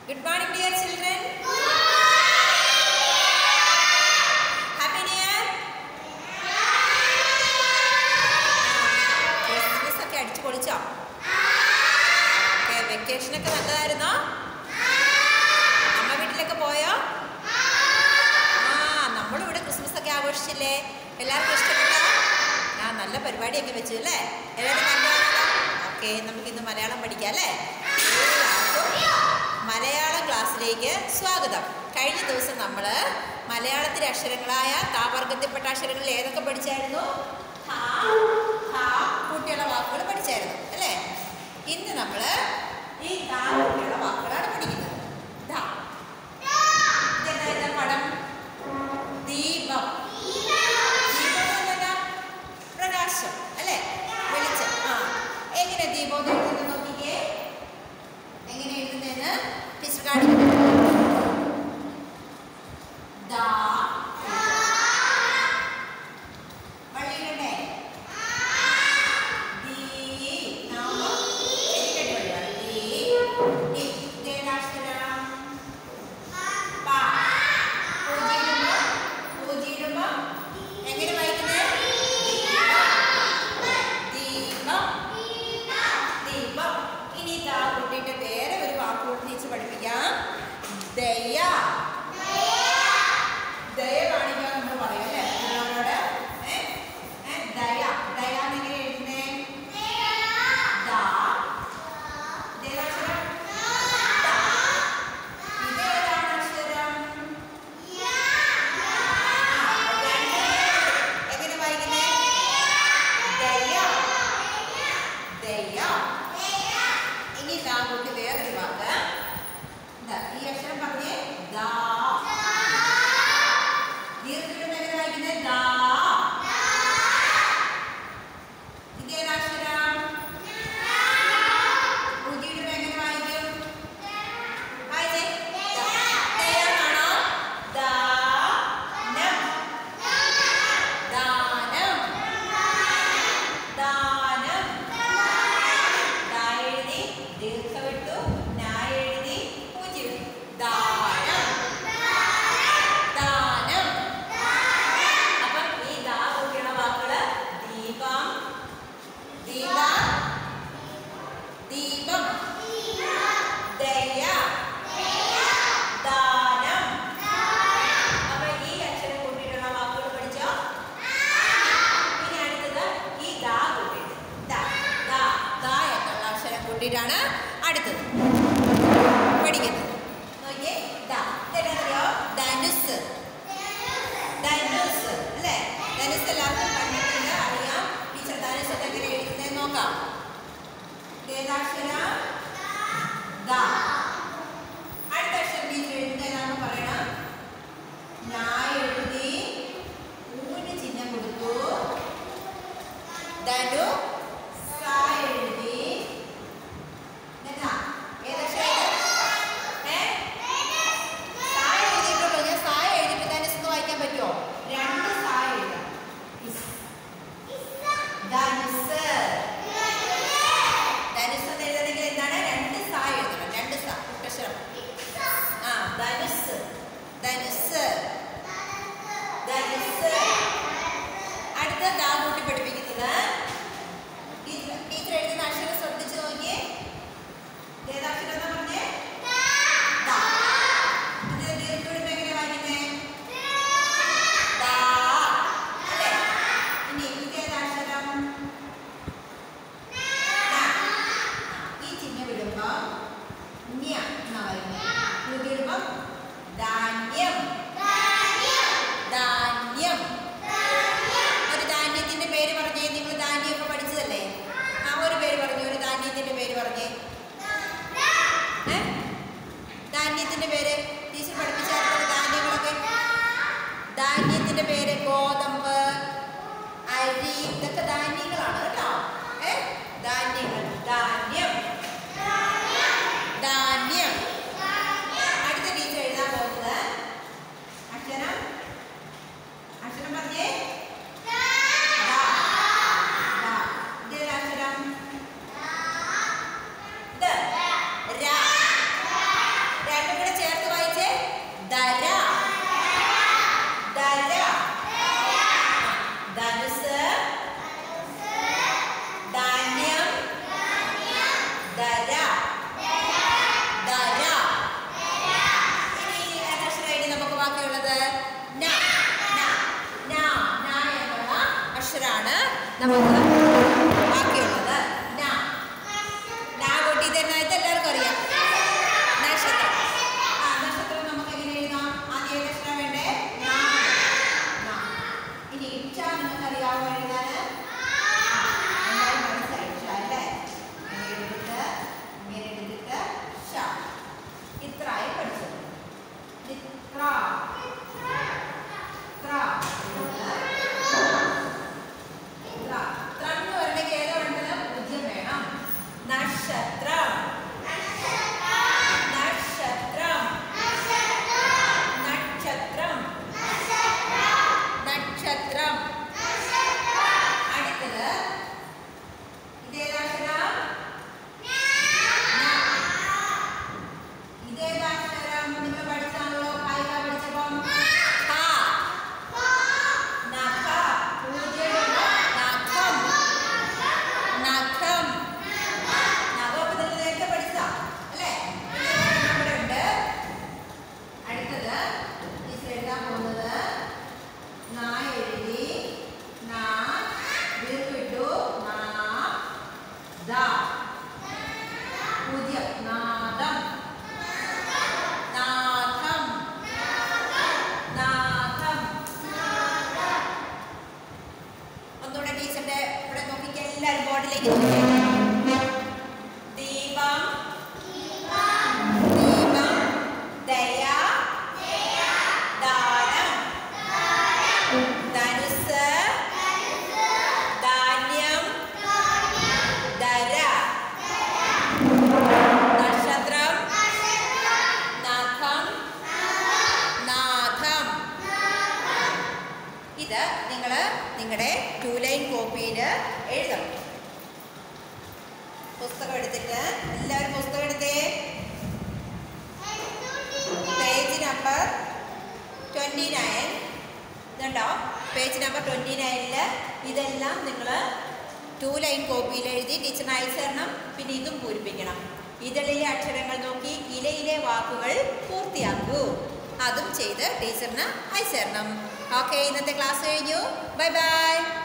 Good morning, dear children. Happy New Year. Christmas ഒക്കെ അടിച്ചു പൊളിച്ചോ okay vacation ഒക്കെ നല്ലതായിരുന്നോ അമ്മ വീട്ടിലൊക്കെ പോയോ ആ നമ്മളും ഇവിടെ ക്രിസ്മസ് ഒക്കെ ആഘോഷിച്ചില്ലേ എല്ലാവർക്കും ഇഷ്ടപ്പെട്ടോ ആ നല്ല പരിപാടിയൊക്കെ വെച്ചു അല്ലേ എല്ലാവരും കണ്ടുവാണല്ലോ ഓക്കെ നമുക്ക് ഇന്ന് മലയാളം പഠിക്കാം അല്ലേ എല്ലാവർക്കും മലയാളം ക്ലാസ്സിലേക്ക് സ്വാഗതം കഴിഞ്ഞ ദിവസം നമ്മൾ മലയാളത്തിലെ അക്ഷരങ്ങളായ താവർഗത്തിൽപ്പെട്ട അക്ഷരങ്ങളിൽ ഏതൊക്കെ പഠിച്ചായിരുന്നു ഹാ, ഹാ കൂട്ടിയുള്ള വാക്കുകൾ പഠിച്ചായിരുന്നു അല്ലേ ഇന്ന് നമ്മൾ ഈ താ കൂട്ടിയുള്ള വാക്കുകളാണ് പഠിക്കുന്നത് ധാ. ഇതെന്താ ഇത് പടം ദീപം ദീപം എന്ന് പറഞ്ഞാൽ പ്രകാശം അല്ലേ വെളിച്ചം ആ എങ്ങനെ ദീപം എന്ന് എഴുതുന്നത് നോക്കിക്കേ എങ്ങനെ എഴുതുന്നതെന്ന് ടീച്ചർ കാണിക്കും ദാ വള്ളിയിടണ്ടേ ദീ നാമം ശരിക്കട്ട് വഴിയാണ് ദീ ദി ഇതേതാക്ഷരം പ പൂജിയിടുമ്പോ പൂജിയിടുമ്പോ എങ്ങനെ വായിക്കുന്നത് ദീപം ദീപം ഇനി ഇതാ കുട്ടിയുടെ വേറെ ഒരു വാക്കുകൂടി ടീച്ചർ പഠിപ്പിക്കാം ദയ ദയ കാണിക്കാൻ നമ്മൾ പറയും അല്ലേ മറ്റുള്ളവരോട് ഏ? ഏ? ദയ ദയ എന്നെങ്ങനെ എഴുതുന്നേ ദാ ഇതേതാക്ഷരം ദാ. ഇതേതാണ് അക്ഷരം എങ്ങനെ വായിക്കുന്നേ ദയ ദയ ഇനി ദാ കൂട്ടി വേറൊരു വാക്ക് ദാ, ഈ അക്ഷരം പറഞ്ഞേ ദാ ദീർഘിടുമ്പോ എങ്ങനെ വായിക്കുന്നേ ദാ ഇതേതാക്ഷരം ഊതിയിടുമ്പോ എങ്ങനെ വായിക്കും വായിച്ചേ ദാ. ദയാണോ ദാനം ദാനം ദാനം ദാ എഴുതി ദീർഘമിട്ടു നാ എഴുതി പൂജ്യം ഇട്ടു. ദാനം ദാനം അപ്പം ഈ ദാ കൂട്ടിയുള്ള വാക്കുകള് ദീപം ദീപം ദീപം ദയ ദാനം അപ്പൊ ഈ അക്ഷരം കൂട്ടിയിട്ടുള്ള വാക്കുകൾ പഠിച്ചോ ഇനി അടുത്തത് ഈ ദാ കൂട്ടിയിട്ട് ദാ ദാ ദാ എന്നുള്ള അക്ഷരം കൂട്ടിയിട്ടാണ് അടുത്തത് പഠിക്കുന്നത് നോക്കിയേ ദാ ഇതെന്നറിയോ ധനുസ് ധനുസ് അല്ലേ ധനുസ് എല്ലാവർക്കും കണ്ടിട്ടില്ല അറിയാം ടീച്ചർ ധനുസ് ഒക്കെ എങ്ങനെ എഴുതുന്നത് നോക്കാം ഏതാക്ഷരം ദാ അടുത്ത അക്ഷരം ടീച്ചർ എഴുതുന്നത് ഏതാണെന്ന് പറയണം ഞാൻ എഴുതി ഊന് ചിഹ്നം കൊടുത്തു ധനു സ എഴുതി എന്താ ഏതക്ഷരം ഇത്? ഏ? സാ എഴുതിയിട്ടുള്ളൂ ഞാൻ സാ എഴുതിയിട്ട് ധനുസ് എന്ന് വായിക്കാൻ പറ്റുമോ രണ്ട് സാ എഴുതാം ഇസ്. ധനുസ് ധനുസ് എന്ന് എഴുതണമെങ്കിൽ എന്താണ് രണ്ട് സാ എഴുതണം രണ്ട് സാ കുട്ടക്ഷരം ആ ധനുസ് ധനുസ് ധനുസ് അടുത്ത ദാ കൂട്ടി പഠിപ്പിക്കുന്നത് ടീച്ചർ ടീച്ചർ എഴുതുന്ന അക്ഷരം ശ്രദ്ധിച്ചു നോക്കിയേ ഏതാക്ഷരം എന്നാ പറഞ്ഞേ ദാ. ഇത് ദീർഘിടുമ്പോ എങ്ങനെ വായിക്കുന്നേ ദാ. അല്ലേ? ഇനി ഇതേതാക്ഷരം ദാ. ഈ ചിഹ്നം വിടുമ്പോ ന്യ എന്നാ പറയുന്നത് കൂട്ടിയിടുമ്പോ ധാന്യം ധാന്യം ഒരു ധാന്യത്തിന്റെ പേര് പറഞ്ഞേ നിങ്ങൾ ധാന്യമൊക്കെ പഠിച്ചതല്ലേ ആ ഒരു പേര് പറഞ്ഞു ഒരു ധാന്യത്തിന്റെ പേര് പറഞ്ഞേ ഏ? ധാന്യത്തിന്റെ പേര് ടീച്ചർ പഠിപ്പിച്ചായിരുന്നു ധാന്യങ്ങളൊക്കെ ധാന്യത്തിന്റെ പേര് ഗോതമ്പ് അരി ഇതൊക്കെ ധാന്യങ്ങളാണ് കേട്ടോ ഏ ധാന്യങ്ങൾ ധാന്യം ധാന്യം അടുത്ത ടീച്ചർ എഴുതാൻ പോകുന്നത് അക്ഷരം അക്ഷരം പറഞ്ഞേ ദാ. ദാ. ഇതേതാ അക്ഷരം ഇത്. ര. നമുക്ക് ബാക്കിയുള്ളത് നാ നാ കൂട്ടി ഇതെന്നായിട്ട് എല്ലാവർക്കും അറിയാം നക്ഷത്രം ആ നക്ഷത്രം നമുക്ക് എങ്ങനെ എഴുതാം ആദ്യം ഏത് അക്ഷരം വേണ്ടേ നാ. നാ. ഇനി ഇച്ഛ നിങ്ങൾക്ക് അറിയാവോ എഴുതാന് ആ, എന്തായാലും മനസ്സിലായി ഇച്ഛ അല്ലേ ഇങ്ങനെ എടുത്തിട്ട് ഇങ്ങനെ എടുത്തിട്ട് ഷ ഇത്രയായി പഠിച്ചത് ഇത്ര ഇത്ര ഇത്ര ഇത്ര എന്ന് പറഞ്ഞെങ്കിൽ ഏതോ വേണ്ടത് പൂജ്യം വേണം നക്ഷത്രം നക്ഷത്രം നക്ഷത്രം നക്ഷത്രം അടുത്തത് ഇതേതാക്ഷരം ഇതേതാക്ഷരം നിങ്ങൾ പഠിച്ചാണല്ലോ കായിക പഠിച്ചപ്പം ഹാ നഖ പൂജ്യമുള്ള നഖം നഖം നഖം ഇതിൽ നേരത്തെ പഠിച്ച അല്ലേ പിന്നെ ഒരെണ്ണം കൂടെ ഉണ്ട് അടുത്തത് ടീച്ചർ എഴുതാൻ പോകുന്നത് നാ എഴുതി നാ വീർപ്പിട്ടു നാ ദ പൂജ്യം നാദം നാഥം നാഥം ഒന്നുകൂടെ ടീച്ചറിന്റെ ഇവിടെ നോക്കിക്കാൻ എല്ലാവരും ബോർഡിലേക്ക് ദീപം ദീപം ദയ ദാനം ധനുസ് ധാന്യം ധര നക്ഷത്രം നഖം നാഥം ഇത് നിങ്ങൾ നിങ്ങളുടെ ടു ലൈൻ കോപ്പിയിൽ എഴുതണം പുസ്തകം എടുത്തിട്ട് എല്ലാവരും പുസ്തകം എടുത്തേ പേജ് നമ്പർ ട്വൻറ്റി നയൻ ഇതുണ്ടോ പേജ് നമ്പർ ട്വൻറ്റി നയനിൽ ഇതെല്ലാം നിങ്ങൾ ടു ലൈൻ കോപ്പിയിൽ എഴുതി ടീച്ചറിന് അയച്ചു തരണം പിന്നെ ഇതും പൂരിപ്പിക്കണം ഇതളിലെ അക്ഷരങ്ങൾ നോക്കി ഇലയിലെ വാക്കുകൾ പൂർത്തിയാക്കൂ അതും ചെയ്ത് ടീച്ചറിന് അയച്ചു തരണം ഓക്കെ ഇന്നത്തെ ക്ലാസ് കഴിഞ്ഞു ബൈ ബൈ